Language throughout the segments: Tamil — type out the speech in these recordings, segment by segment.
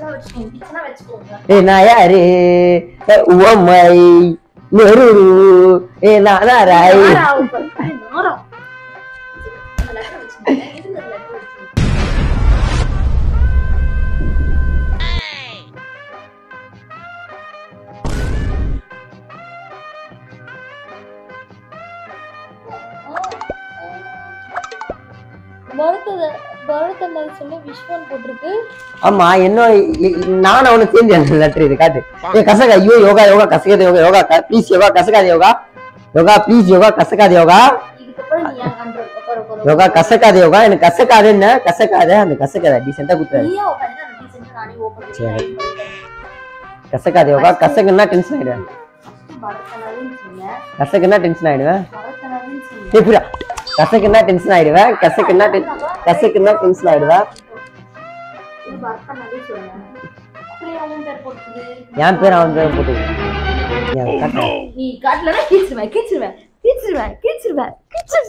டீச்சரா வச்சுக்கோங்க டீச்சரா வச்சுக்கோங்க ஏ நான் யாரு உமை நெரு ஏ நான் ராய் நாரா ஆகும் பாரு. ஐ, நாரா. அந்த letter வச்சுக்கோங்க. இருங்க, அந்த letter வச்சுக்கோங்க. பரத பரதனை சொல்லி விஸ்வன் போட்டிருக்கு ஆமா என்ன நான் அவனுக்கு சேர்ந்து அந்த லெட்டர் இது காட்டு ஏ கசகா ஐயோ யோகா யோகா கசகாத யோகா யோகா ப்ளீஸ் யோகா கசகாத யோகா யோகா ப்ளீஸ் யோகா கசகாத யோகா இதுக்கப்புறம் நீ ஏன் கண்ட்ரோல் உட்கார உட்கார யோகா கசக்காத யோகா எனக்கு கசக்காத என்ன கசக்காத அந்த கசக்காத டீசெண்டா குத்துறாரு நீயா உட்காந்து அந்த டீசென்ட் நானே ஓபன் சரி. பண்ணி கசக்காத யோகா கசக்குன்னா டென்ஷன் ஆயிடுவேன் பரதனாவின்னு சொன்னேன் கசக்குன்னா டென்ஷன் ஆயிடுவேன் பரதனாவின்னு சொன்னேன் ஏ புரியா கசக்குன்னா டென்ஷன் ஆயிடுவேன் கசக்குன்னா டென் கசக்குன்னா டென்ஷன் ஆயிடுவேன் இது பரதனாவே சொன்னேன் அப்படியே அவன் பேர் போட்டுது என் பேர் அவன் பேர் போட்டு என் காட்டு. நீ காட்டலனா கீச்சிருவேன் கீச்சிருவேன் கீச்சிருவேன் கீச்சிருவேன் கீச்சிரு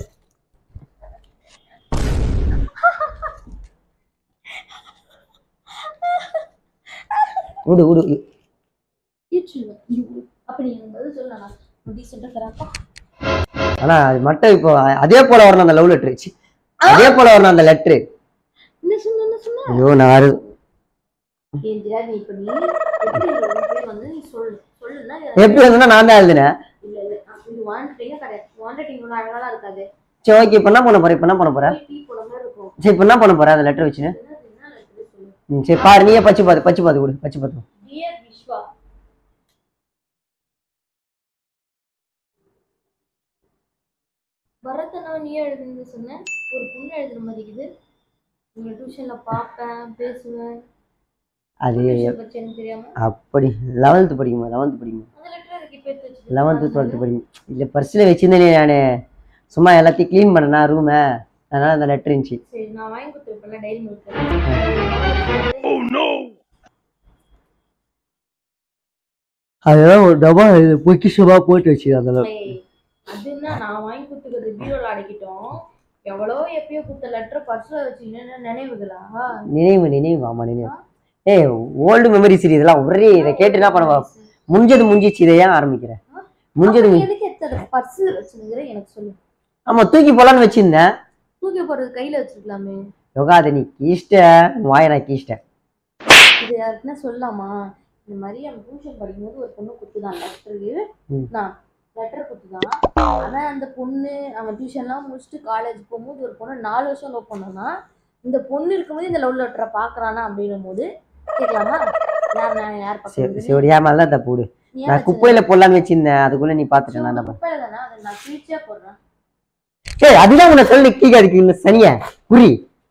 விடு விடு கீச்சிருவேன் ஐயோ, அப்ப நீ எனக்கு பதில் சொல்லு நான் டீசெண்டா தரப்பா ஆனா அது மட்டும் இப்போ அதே போல வரணும் அந்த லவ் லெட்டர் அதே போல வரணும் அந்த லெட்டர் என்ன சொன்ன என்ன சொன்ன ஐயோ நான் அரு- ஏந்திரா நீ இப்ப நீ எப்படி இது உன் பேர் வந்து நீ சொல்லு சொல்லுன்னா எப்படி வந்தா நான் தான் எழுதினேன் இல்ல இல்ல இது வாண்டட்டிங்க கிடையாது வாண்டட்டிங் இவ்வளவு அழகா இருக்காது சரி ஓகே இப்போ என்ன பண்ண போறேன் இப்போ என்ன பண்ண போறேன் டீ போட மாதிரி இருக்கும் சரி இப்போ என்ன பண்ண போறேன் அந்த லெட்டர் வச்சுன்னு என்ன என்ன letter சொல்லு ம், சரி பாரு நீயே பச்சு பார்த்து பச்சு பார்த்து கொடு பச்சு பார்த்து டியர் விஸ்வா பரதனா நீ எழுதுன்னு சொன்ன ஒரு பொண்ணு எழுதுற மாதிரி இருக்குது நீங்க டியூஷன்ல பாப்பேன் பேசுவேன் அது டியூஷன் பத்தி எனக்கு தெரியாம அப்படி லெவல்த்து படிக்குமா லெவன்த்து படிக்குமா அந்த லெட்டர் எனக்கு இப்ப எடுத்து வச்சிருக்கேன். லெவன்த்து டுவெல்த்து படிக்கும் இல்லை பர்ஸில் வச்சிருந்தேனே நான் சும்மா எல்லாத்தையும் க்ளீன் பண்ணனா ரூமை அதனால அந்த லெட்டர் இருந்துச்சு சரி நான் வாங்கி கொடுத்துருப்பேன் டைரி மில்க் அதெல்லாம் ஒரு டப்பா பொக்கிஷமாக போட்டு வச்சு அதெல்லாம் அது என்ன நான் வாங்கி கொடுத்துக்கிறது பீரோல அடைக்கிட்டோம் எவ்வளோ எப்பயோ கொடுத்த லெட்டர் பர்ஸ்ல வச்சுக்கின்னு நினைவுகளா நினைவு நினைவு ஆமா நினைவு ஏய் ஓல்டு மெமரிஸ் இதெல்லாம் ஒரே இதை கேட்டு என்ன பண்ணுவா முடிஞ்சது முடிஞ்சிச்சு இதை ஏன் ஆரம்பிக்கிறேன் முடிஞ்சது அப்ப முடிஞ்சு- எதுக்கு எத்தனை பர்ஸ் வச்சிருக்கிற எனக்கு சொல்லு ஆமா தூக்கி போலான்னு வச்சிருந்தேன் தூக்கி போடுறது கையில வச்சிருக்கலாமே யோகா அதை நீ கீஷ்ட வாய நான் கீஷ்டேன் இது யாருக்குன்னா சொல்லலாமா இந்த மாதிரி அவன் டியூஷன் படிக்கும்போது ஒரு பொண்ணு குத்துதான் லெட்டரு ம். நான் லெட்டர் குத்துதான் அவன் அந்த பொண்ணு அவன் டியூஷன்லாம் முடிச்சுட்டு காலேஜ் போகும்போது ஒரு பொண்ணு நாலு வருஷம் லவ் பண்ணானா இந்த பொண்ணு இருக்கும்போது இந்த லவ் லெட்டரை பாக்குறானா அப்படின்னும் போது கேட்கலாமா யார் நான் யார் சரி பக்கம் சரி ஏன் மேல தான் தப்பு விடு நீ ஏன் நான் வச்சிருந்த? குப்பையில போடலான்னு வச்சிருந்தேன் அதுக்குள்ள நீ பாத்துட்டேன் நான் என்ன பண்ணேன் குப்பையில தானே அதை நான் கிழிச்சியா போடுறேன் சரி அதுதான் உன்னை சொல்லி கீழே இருக்கு இந்த சனிய குறி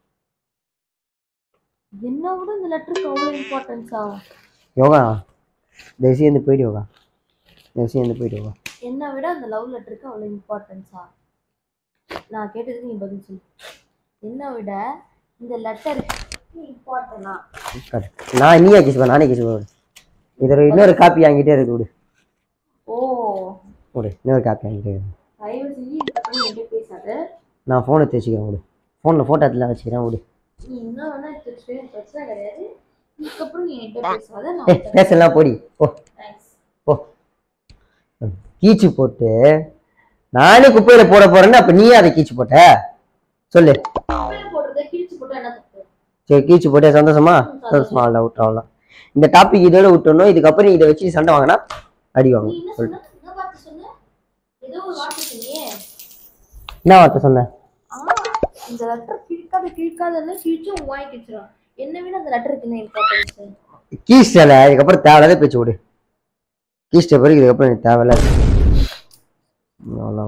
என்ன விட இந்த லெட்டருக்கு அவ்வளோ இம்பார்ட்டன்ஸா யோகா தயவுசெய்து இருந்து போயிடு யோகா தயவுசெய்து இருந்து போயிடு யோகா என்னை விட அந்த லவ் லெட்டருக்கு அவ்வளோ இம்பார்ட்டன்ஸா நான் கேட்டதுக்கு நீ பதில் சொல்லு என்னை விட இந்த லெட்டருக்கு இம்பார்ட்டனா காட்டு. நான் நீயா கிஸ் நானே கிஸ் விடு இதோட இன்னொரு காப்பி வாங்கிட்டே இருக்கு விடு ஓ விடு இன்னொரு காப்பி வாங்கிட்டே இருக்கு தயவு செஞ்சு இதுக்கப்புறம் என்கிட்ட பேசாத நான் ஃபோனை தேய்ச்சிக்கிறேன் விடு ஃபோனில் ஃபோட்டோ எடுத்துல வச்சுக்கிறேன் விடு நீ என்ன வேணா எடுத்துட்டு பிரச்சனை கிடையாது இதுக்கப்புறம் நீ என்கிட்ட பேசாத ஏ நான் பேசலாம் போடி ஓ தேங்க்ஸ் ஓ கீச்சு போட்டு நானே குப்பையில போட போறேன்னு அப்ப நீயே அதை கீச்சு போட்ட சொல்லு போடுறத கிழிச்சு போட்டா என்ன தப்பு சரி கீச்சு போட்டே சந்தோஷமா சந்தோஷமா அவ்வளோ விட்டுறலாம் இந்த டாபிக் இதோட விட்டுறணும் இதுக்கப்புறம் இதை வச்சு சண்டை வாங்கினா அடி நீ வாங்கணும் என்ன சொல்லு சொன்ன என்ன வார்த்தை சொன்ன ஏதோ ஒரு வார்த்தை சொன்னியே என்ன வார்த்தை சொன்னேன் ஆ இந்த லெட்டர் கிழிக்காத கிழிக்காதன்னு கிழிச்சு உன் வாய் கிழிச்சிடும் என்ன விட அந்த லெட்டருக்கு என்ன இம்பார்ட்டன்ஸ் கீஸ்டல இதுக்கப்புறம் தேவையில்லாத பேச்சு விடு கீஸ்ட பிறகு இதுக்கப்புறம் எனக்கு தேவையில்லாத அவ்வளோ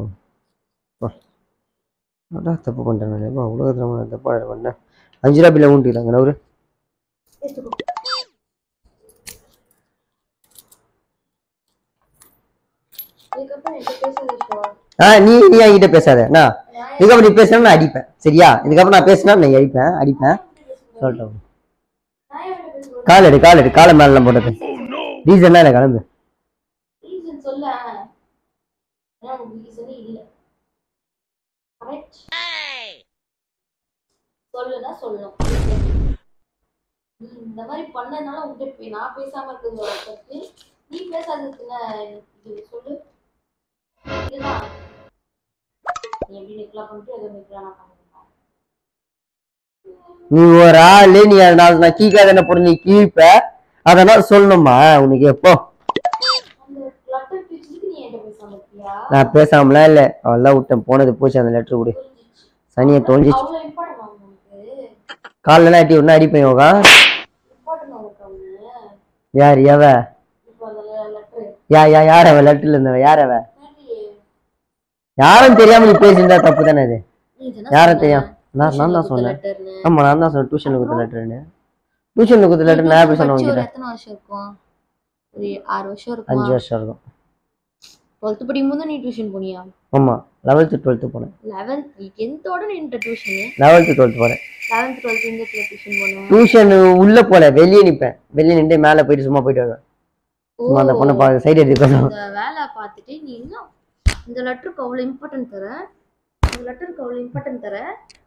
அடா தப்பு பண்ணிட்டேன் எப்போ உலகத்தில் நான் தப்பா பண்ணேன் அஞ்சு ரூபா பில்லை ஊண்டிக்கலாங்க நவரு இதுக்கப்புறம் என்கிட்ட பேசாத விஷ்வா ஆ நீ நீ என்கிட்ட பேசாத நான் இதுக்கப்புறம் நீ பேசினா நான் அடிப்பேன் சரியா இதுக்கப்புறம் நான் பேசினா நான் அடிப்பேன் அடிப்பேன் சொல்லிட்டேன் நான் என்கிட்ட பேசுவேன் கால் எடு கால் எடு காலை மேலாம் போட்டது ரீசன்னா இல்லை கிளம்பு ரீசன் சொல்ல ஏன்னா உனக்கு ரீசனே இல்ல கரெக்ட் சொல்லுனா சொல்லணும் நீ இந்த மாதிரி பண்ணதுனால உங்ககிட்ட பே- நான் பேசாம இருக்கிறது ஒரு தப்பு நீ பேசாததுக்கு என்ன இது சொல்லு இதுதான் நீ எப்படி நிக்கலாம் பண்ணிட்டு எதுவும் நிக்கலாம் நான் பண்ணிருக்கேன் நீ ஒரு ஆளு நீ அதை நான் நான் கீக்காத என்ன பொருள் நீ கீழ்ப்ப அதனால சொல்லணுமா உனக்கு எப்போ அந்த லெட்டர் பிரிச்சுக்கு நீ என்கிட்ட பேசாம இருக்கியா நான் பேசாமலாம் இல்ல அவெல்லாம் விட்டேன் போனது போச்சு அந்த லெட்டர் கொடு புரிஞ்சிச்சு சனியை தொலைஞ்சிச்சு அவ்வளோ இம்பார்ட்டன் உங்களுக்கு காலில் அடி ஒன்று அடிப்பேன் யோகா இம்பார்ட்டன் உங்களுக்கு அவனு யார் எவ இப்போ அந்த லெட்டர் யா யா யார் அவ லெட்டர்ல இருந்தவ யார் அவ யாரும் தெரியாம நீ பேசியிருந்தா தப்பு தானே அது யாரும் தெரியும் நான் நான் தான் சொன்னேன் லெட்டர்னு ஆமா நான் தான் சொன்னேன் டியூஷன்ல கொடுத்த லெட்டர்னு டியூஷன்ல கொடுத்த லெட்டர் நான் எப்படி சொன்னேன் உங்ககிட்ட எத்தனை வருஷம் இருக்கும் ஒரு ஆறு வருஷம் இருக்கும் அஞ்சு வருஷம் இருக்கும் டுவெல்த் படிக்கும் போது நீ டியூஷன் போனியா ஆமா லெவல்த்து டுவெல்த்து போனேன் லெவன்த் டென்த்தோட நின்ற டியூஷன் லெவல்த்து டுவெல்த்து போனேன் லெவன்த் டுவெல்த் இந்த டியூஷன் போனேன் டியூஷன் உள்ள போல வெளியே நிப்பேன் வெளியே நின்று மேல போயிட்டு சும்மா போயிட்டு வருவேன் சும்மா அந்த பொண்ணை பா சைடு எடுத்துக்கணும் இந்த வேலை பார்த்துட்டு நீ இன்னும் இந்த லெட்டருக்கு அவ்வளோ இம்பார்ட்டன்ட் தர இந்த லெட்டருக்கு அவ்வளோ இம்பார்ட்டன்ட் தர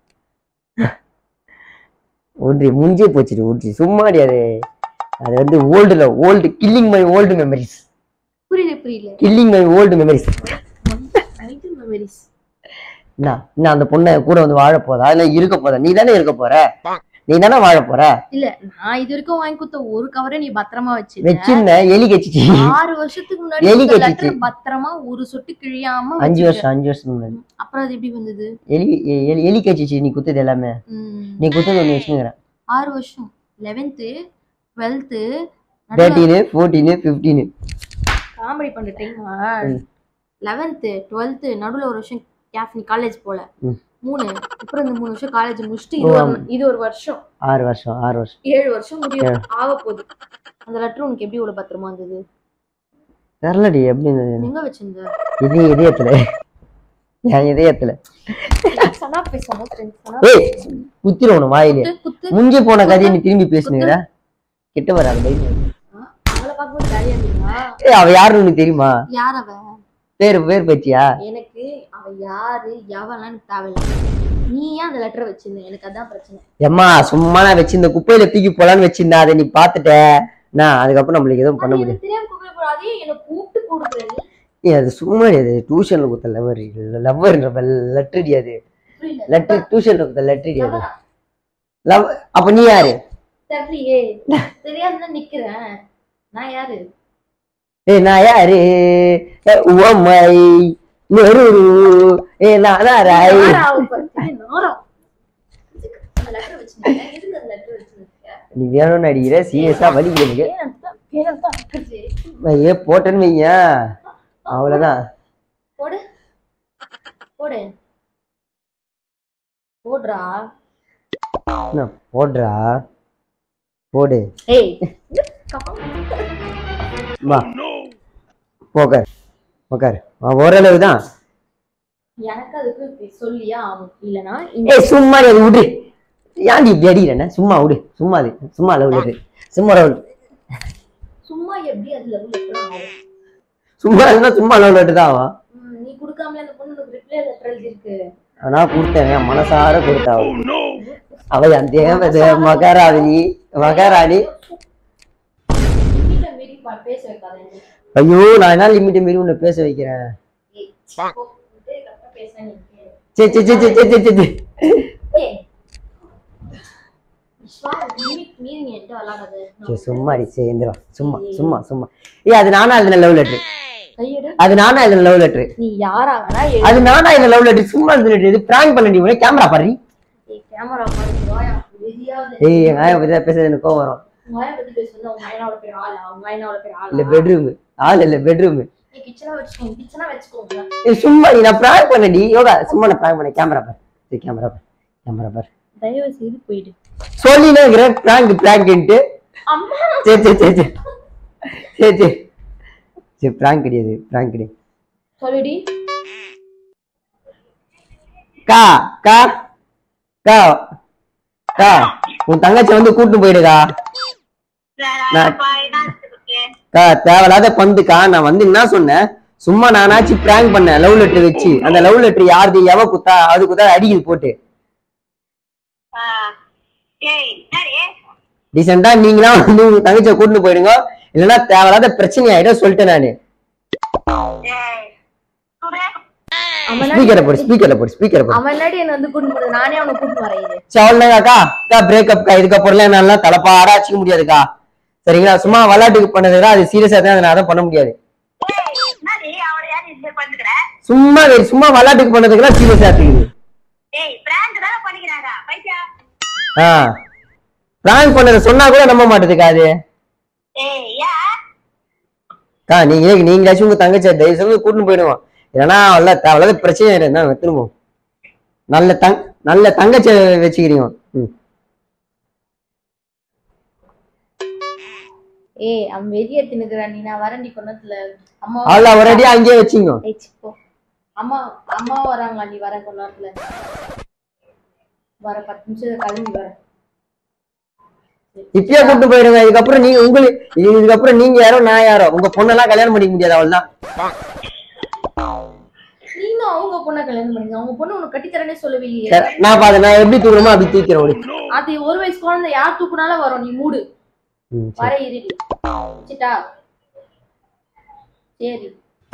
ஊன்றி முஞ்சி போச்சுடி ஊன்றி சும்மாடி அது அது வந்து ஓல்டுல old killing my old memories புரியல புரியல கில்லிங் மை ஓல்டு மெமரிஸ் நைட்டில் மெமரிஸ் என்ன என்ன அந்த பொண்ணை கூட வந்து வாழ போதா இல்ல இருக்க போதா நீ தானே இருக்க போற நீ தானே வாழ போற இல்ல நான் இது வரைக்கும் வாங்கி கொடுத்த ஒரு கவரை நீ பத்திரமா வச்சு வச்சிருந்தேன் எலி கச்சிச்சு ஆறு வருஷத்துக்கு முன்னாடி எலி கொடுத்த கடிச்சிச்சு. letter பத்திரமா ஒரு சொட்டு கிழியாம அஞ்சு வச்சிருக்க. வருஷம் அஞ்சு வருஷம் முன்னாடி அப்புறம் அது எப்படி வந்தது எலி எ- எலி எலி கச்சிச்சு நீ குத்துது எல்லாமே ம். நீ குத்துது ஒன்று வச்சுக்கிறேன் ஆறு வருஷம் eleventh twelfth thirteen fourteen fifteen comedy பண்ற டைமா ம். லெவன்த்து டுவெல்த்து நடுவுல ஒரு வருஷம் கேப் நீ காலேஜ் போல ம். மூணு அப்புறம் இந்த மூணு வருஷம் காலேஜ் முடிச்சுட்டு இது ஓ, ஒரு இது ஒரு வருஷம் ஆறு வருஷம் ஆறு வருஷம் ஏழு வருஷம் முடியும் ஆக போகுது அந்த லெட்டர் உனக்கு எப்படி இவ்வளவு பத்திரமா இருந்தது தெரிலடி எப்படி இருந்தது எங்க வச்சிருந்த இது இதயத்துல என் இதயத்துல சனா பேசாம ஃப்ரெண்ட்ஸ் ஏய் குத்திர உன வாயிலே குத்து குத்து முஞ்சி போன கதையை நீ திரும்பி பேசுனுங்கிற கிட்ட வராது பைக் அவளை பார்க்கும்போது ஜாலியா இருந்தீங்களா ஏய் அவ யாருன்னு உனக்கு தெரியுமா யார் அவ பேர் பேர் பச்சியா எனக்கு அவ யாரு எவெல்லாம் எனக்கு தேவையில்லை நீ ஏன் அந்த லெட்டரை வச்சிருந்த எனக்கு அதான் பிரச்சனை எம்மா சும்மா நான் வச்சு இந்த குப்பையில தூக்கி போலான்னு வச்சிருந்தா அதை நீ பாத்துட்ட நான் அதுக்கப்புறம் நம்மளுக்கு எதுவும் பண்ண அது முடியாது எனக்கு தெரியாம கூப்பிட போறாதே என்னை கூப்பிட்டு கொடுக்குறது ஏய், அது சும்மா அது டியூஷன்ல கொடுத்த லவ்வர் லவ்வர்ன்ற லெட்டர் அது புரியல லெட்டர் டியூஷன்ல கொடுத்த லெட்டர் அது லவ்வரா? லவ் அப்ப நீ யாரு தெரியலையே தெரியாம நிக்கிறேன் நான் யாரு ஏய் நான் யாரு ஓமை நெரு ஏ நானா ராய் நாரா அவ பத்தி, நாரா. எதுக்கு அந்த லெட்டர் வச்சிருந்தீங்க எதுக்கு அந்த லெட்டர் வச்சிருந்தீங்க நீ வேணும்னு அடிக்கிற சீரியஸா வலிக்குது எனக்கு பேரன் தான் பேரன் தான் அக்கறை. ஏ போட்டேன்னு வைங்க அவ்வளவுதான் போடு போடு போடுறா என்ன, போடுறா போடு ஏய் வா போக்கார் உக்கார் ஓரளவு தான் எனக்கு அதுக்கு இப்படி சொல்லியே ஆகும் இல்லனா ஏய் சும்மா நீ அதை விடு ஏன்டி இப்படி அடிக்கிறேன் சும்மா விடு சும்மா அது சும்மா லவ் லெட்டர் சும்மா லவ் சும்மா எப்படி அது லவ் லெட்டர் ஆகும் சும்மா இருந்தா சும்மா லவ் லெட்டர் தான் ஆகும் ம், நீ கொடுக்காமலே அந்த பொண்ணு உனக்கு ரிப்ளை லெட்டர் எழுதிருக்கு நான் கொடுத்தேன் என் மனசார கொடுத்தா அவ. அவ என் தேவதை மகாராணி மகாராணி வீட்டை மீறி பா- பேச வைக்காத என்னை. ஐயோ நான் என்ன லிமிட்டை மீறி உன்னை பேச வைக்கிறேன் ஏய், போ, விட்டு கரெக்டா பேசுறேன் நீ கேளு. சே சே சே சே சே சே சே ஏய். விஸ்வா, limit மீறி நீ என்கிட்ட விளையாடாத. நான் சரி சும்மா அடி சேர்ந்துடா சும்மா சும்மா சும்மா ஏய் அது நானா எழுதின லவ் லெட்டர் கையெடு. அது நானா எழுதின லவ் லெட்டர் நீ யாரா வேணா எழுது. அது நானா எழுதின லவ் லெட்டர் சும்மா எழுதின letter. இது பிராங்க் பண்ணி உடனே கேமரா பாரு ஏய், camera பாரு, வாயா, வெறியாவது. ஏய் எங்க ஆயா பத்தி தான் பேசுறது எனக்கு கோவம் வரும் உங்க ஆயா பத்தி பேசுனா, உங்க ஆயாவோட பேர் ஆளா? உங்க ஆயாவோட பேர் ஆளா? இல்ல பெட்ரூம் ஆள் இல்ல பெட்ரூம் நீ kitchen ஆ வச்சுக்கோங்க, kitchen ஆ வச்சுக்கோங்க. ஏய் சும்மா நீ நான் பிராங்க் பண்ணடி யோகா சும்மா நான் பிராங்க் பண்ண கேமரா பாரு சரி கேமரா பாரு கேமரா பாரு தயவு செய்து போயிடு சொல்லினே இருக்கிறேன் பிராங்க் பிராங்க்ன்ட்டு அம்மா சரி சரி சரி சரி சரி சரி சரி பிராங்க் கிடையாது பிராங்க் கிடையாது சொல்லுடி கா கா கா கா உன் தங்கச்சி வந்து கூட்டு போயிடுக்கா நான் கா தேவையில்லாத பந்துக்கா நான் வந்து என்ன சொன்னேன் சும்மா நானாச்சும் பிராங்க் பண்ணேன் லவ் லெட்டர் வச்சு அந்த லவ் லெட்டர் யாருது எவ குத்தா அது குத்தா அடிக்குது போட்டு டீசெண்டா நீங்களா வந்து உங்க தங்கச்சியை கூட்டிட்டு போயிடுங்க இல்லைன்னா தேவையில்லாத பிரச்சனை ஆயிடும் சொல்லிட்டேன் நானு ஏய் குடு அவன் ஸ்பீக்கரை போடு ஸ்பீக்கர்ல போடு ஸ்பீக்கரை போடு அவன் முன்னாடி என்ன வந்து கூட்டிட்டு போறது நானே அவனை கூட்டிட்டு வரேன் இது சவல்னாக்கா அக்கா பிரேக்கப்க்கா இதுக்கப்புறம் என்னால தலைப்பாடா வச்சுக்க முடியாதுக்கா சரிங்களா சும்மா விளையாட்டுக்கு பண்ணதுக்கா அது சீரியஸா தான் அதை நான் பண்ண முடியாது ஏய் என்னடி அவளை யார் இது பண்ணுகிற சும்மா வெறும் சும்மா விளையாட்டுக்கு பண்ணதுக்கெல்லாம் சீரியஸா இருக்குது ஏய் பிராங்க் தானே பண்ணிக்கிறாங்க பைத்தியா ஆ பிராங்க் பண்ணதை சொன்னா கூட நம்ப மாட்டேதுக்கா அது ஏய் ஏன் அக்கா நீங்க நீங்களாச்சும் உங்க தங்கச்சியை தயவு செஞ்சு கூட்டிட்டு போயிடுவோம் இல்லைன்னா அவ்வளோ தேவையில்லாத பிரச்சனை இருந்தா திரும்பவும் நல்ல தங் நல்ல தங்கச்சியை வச்சுக்கிறீங்க ம் ஏய் அவன் வெறிய தின்னுக்குறான் நீ நான் வரேன் நீ கொண்டத்துல அம்மா அவ்வளோ ஒரு அடியா அங்கேயே வச்சுங்க ஏய், சி, போ அம்மா அம்மா வராங்க நீ வர கொஞ்ச நேரத்துல வர பத்து நிமிஷம் கிளம்பி வர இப்பயே கூட்டு போயிடுங்க இதுக்கப்புறம் நீங்க உங்களுக்கு இதுக்கப்புறம் நீங்க யாரோ நான் யாரோ உங்க பொண்ணெல்லாம் கல்யாணம் பண்ணிக்க முடியாது அவ்வளவுதான் நீங்களும் அவங்க பொண்ணை கல்யாணம் பண்ணுங்க அவங்க பொண்ணு உனக்கு கட்டித்தரேனே சொல்லவே இல்லையே சரி, நான் பாத்து நான் எப்படி தூக்கணுமோ அப்படி தூக்கிறேன் உனக்கு. அது ஒரு வயசு குழந்தை யார் தூக்குனாலும் வரும் நீ மூடு ம், சரி. வர இருடி வச்சுட்டா சரி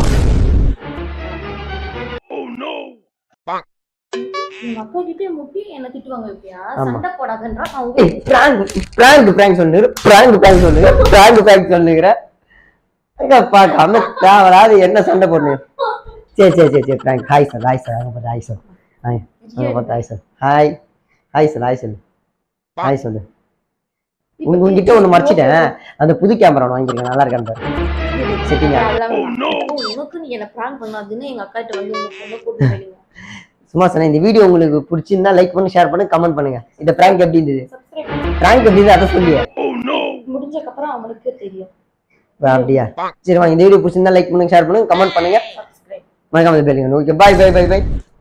உங்க அப்பா கிட்டே முட்டி என்ன திட்டுவாங்க வைப்பியா ஆமா. சண்டை போடாதன்றா நான் ஏய், prank, prank, prank சொல்லுங்க prank, prank சொல்லுங்க prank, prank சொல்லுங்கிற அங்க பார்க்காம தேவையில்லாத என்ன சண்டை போடுங்க சரி சரி சரி சரி prank. Hi sir hi sir அங்க பார்த்து ஹாய் சார் ஹாய் அங்க பார்த்து hi sir hi hi sir hi சொல்லு ஹாய் சொல்லு உங்க உங்ககிட்ட ஒண்ணு மறைச்சிட்டேன் அந்த புது கேமரா ஒன்று வாங்கிருக்கேன் நல்லா இருக்கான்னு பாரு செட்டிங்கா அதெல்லாம் வேணாம். இப்போ உனக்கு நீ என்ன பிராங்க் பண்ணாதுன்னு எங்க அக்கா கிட்ட வந்து உங்க பொண்ணை கூட்டு போயிடுங்க சும்மா சொன்னேன் இந்த வீடியோ உங்களுக்கு பிடிச்சிருந்தா லைக் பண்ணி ஷேர் பண்ணி கமெண்ட் பண்ணுங்க இந்த prank எப்படி இருந்தது சப்ஸ்கிரைப் prank எப்படி இருந்தது அதை சொல்லியே முடிஞ்சதுக்கு அப்புறம் அவனுக்கு தெரியும் அப்படியா சரி வாங்க இந்த வீடியோ பிடிச்சிருந்தா லைக் பண்ணுங்க ஷேர் பண்ணுங்க கமெண்ட் பண்ணுங்க சப்ஸ்கிரைப் மறக்காம பெல்லுங்க okay bye bye bye by